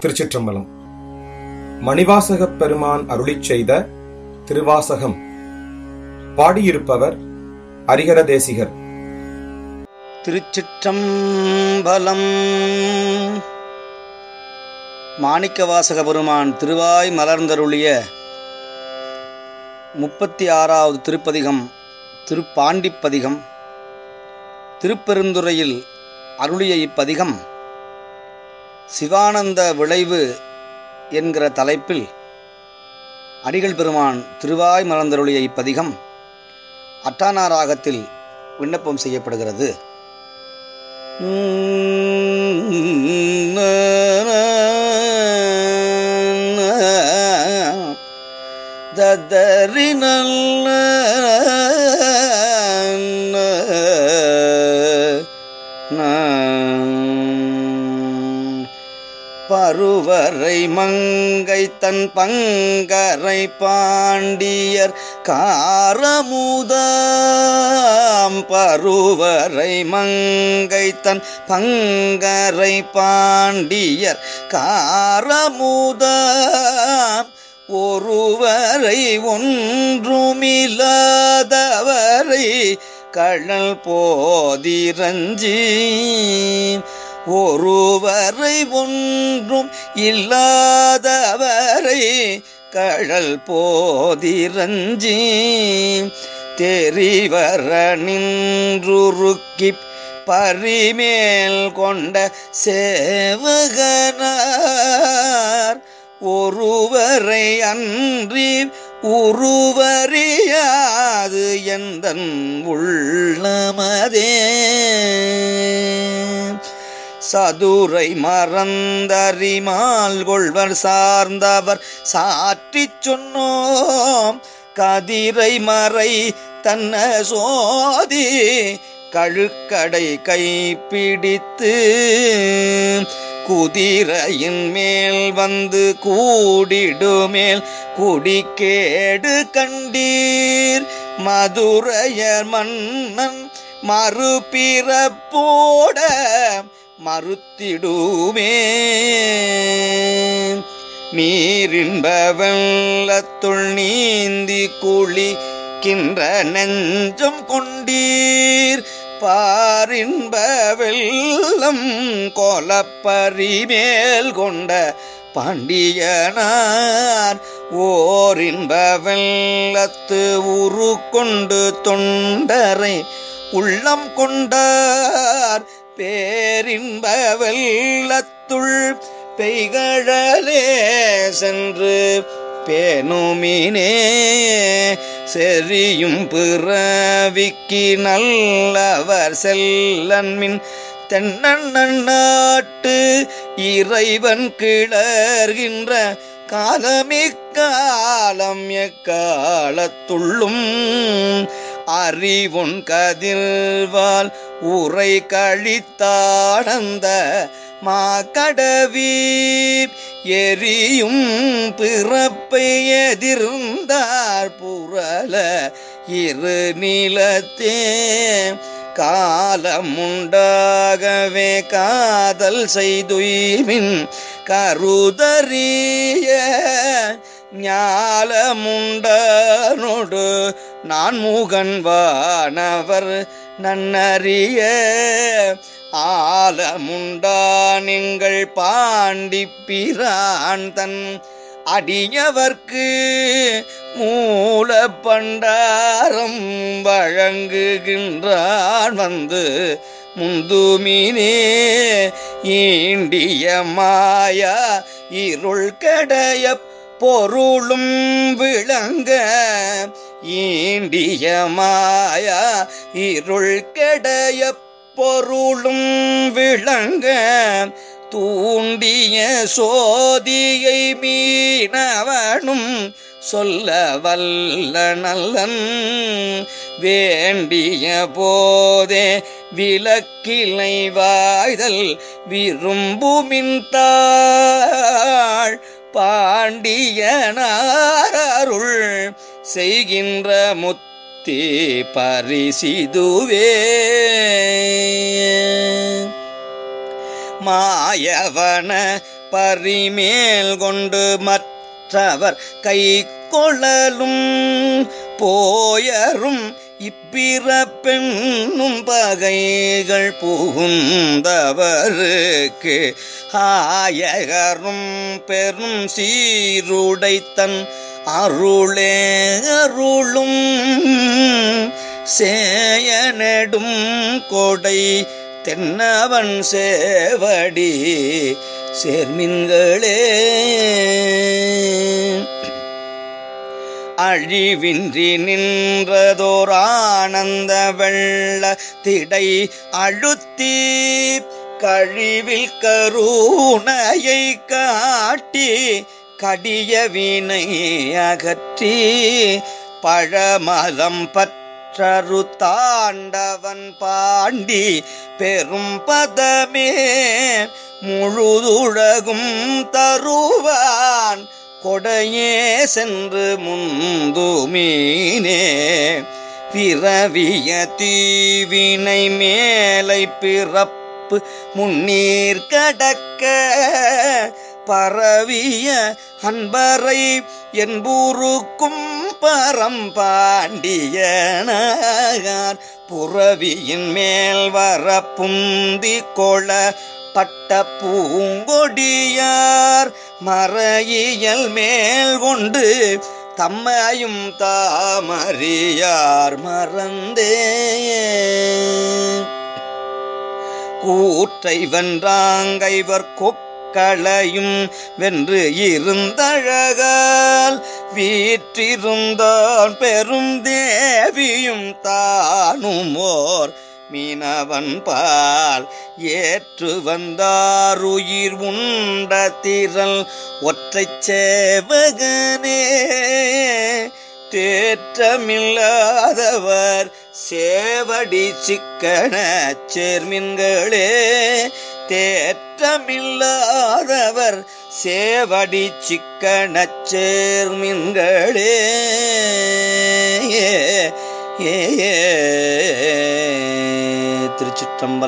திருச்சிற்றம்பலம் மணிவாசகப் பெருமான் அருளிச் செய்த திருவாசகம் பாடியிருப்பவர் அரிகர தேசிகர் திருச்சிற்றம்பலம் மாணிக்கவாசக பெருமான் திருவாய் மலர்ந்தருளிய முப்பத்தி ஆறாவது திருப்பதிகம் திருப்பாண்டிப்பதிகம் திருப்பெருந்துறையில் அருளிய இப்பதிகம் சிவானந்த விளைவு என்கிற தலைப்பில் அடிகள் பெருமான் திருவாய் மலர்ந்தருளிய இப்பதிகம் அட்டானா ராகத்தில் விண்ணப்பம் செய்யப்படுகிறது ததறி நல்ல பருவரை மங்கை தன் பங்கரை பாண்டியர் காரமுதாம் பருவரை மங்கை தன் பங்கரை பாண்டியர் காரமுதாம் ஒருவரை ஒன்றுமில்லாதவரை கழல் போதிரஞ்சி ஒருவரை ஒன்றும் இல்லாதவரை கழல் போதிரஞ்சி தெரிவர நின்றுருக்கி பரிமேல் கொண்ட சேவகனார் ஒருவரை அன்றி உருவறியாது எந்தன் உள்ளமதே சதுரை மறந்தறிமால் கொள்வர் சார்ந்தவர் சாற்றிச் சொன்னோம் கதிரை மறை தன்ன சோதி கழுக்கடை கைப்பிடித்து குதிரையின் மேல் வந்து கூடிடுமேல் குடிக்கேடு கண்டீர் மதுரையர் மன்னன் மறுபிறப்போட மறுத்திடுமே நீரின்ப வெள்ளத்துள் நீந்தி குளிக்கின்ற நெஞ்சம் கொண்டீர் பாரின்ப வெள்ளம் கொலப்பரிமேல் கொண்ட பாண்டியனார் ஓரின்ப வெள்ளத்து உரு கொண்டு தொண்டரை உள்ளம் கொண்டார் பேரின்ப வெள்ளத்துள் பெய்கழலே சென்று பேணுமினே செறியும் பிறவிக்கு நல்லவர் செல்லன்மின் தென்னண்ணாட்டு இறைவன் கிளர்கின்ற காலமிக்காலம் எக்காலத்துள்ளும் அறிவுன் கதிர்வால் உரை கழித்தாடந்த மாக்கடவி எரியும் பிறப்பை எதிர்ந்தார் புரள இரு நிலத்தே காலமுண்டாகவே காதல் செய்துய்மின் கருதறிய ஞாலமுண்டனொடு நான் முகன்வானவர் நன்னறிய ஆலமுண்டானிங்கள் பாண்டிப்பிரான் தன் அடியவர்க்கு மூல பண்டாரம் வழங்குகின்றான் வந்து முந்துமினே ஈண்டிய மாயா இருள் கடைய பொருளும் விளங்க ஈண்டிய மாயா இருள் கடைய பொருளும் விளங்க தூண்டிய சோதியை மீனவனும் சொல்ல வல்ல நல்லன் வேண்டிய போதே விளக்கிளை வாய்தல் விரும்புமின் தாழ் பாண்டியனாருள் செய்கின்ற முத்தி பரிசிதுவே மாயவன பரிமேல் கொண்டு மற்றவர் கை கொள்ளலும் போயரும் இப்பிறப்பெண்ணும் பகைகள் புகுந்தவருக்கு ஆயகரும் பெரும் சீருடைத்தன் அருளே அருளும் சேயனெடும் கொடை தென்னவன் சேவடி சேர்மின்களே அழிவின்றி நின்றதோர் ஆனந்த வெள்ள திடை அழுத்தி கழிவில் கருணையை காட்டி கடிய வினை அகற்றி பழமதம் பற்றரு தாண்டவன் பாண்டி பெரும் பதமே முழுதுலகும் தருவான் கொடையே சென்று முந்துமீனே பிறவிய தீவினை மேலை பிறப்பு முன்னீர் கடக்க பரவிய அன்பரை என்பூருக்கும் பரம்பாண்டியனார் புறவியின் மேல் வர புந்தி கொள பட்ட பூங்கொடியார் மறையியல் மேல் கொண்டு தம்மையும் தாமறியார் மறந்தே கூற்றை வென்றாங்கைவர் கொக்களையும் வென்று இருந்தழகால் வீற்றிருந்தான் பெரும் தேவியும் தானுமோர் மீனவன் பால் ஏற்று வந்தாருயிர் உண்ட திரள் ஒற்றைச் சேவகனே தேற்றமில்லாதவர் சேவடி சிக்கன சேர்மின்களே தேற்றமில்லாதவர் சேவடி சிக்கன சேர்மின்களே ஏ ஏ திருச்சிற்றம்பலம்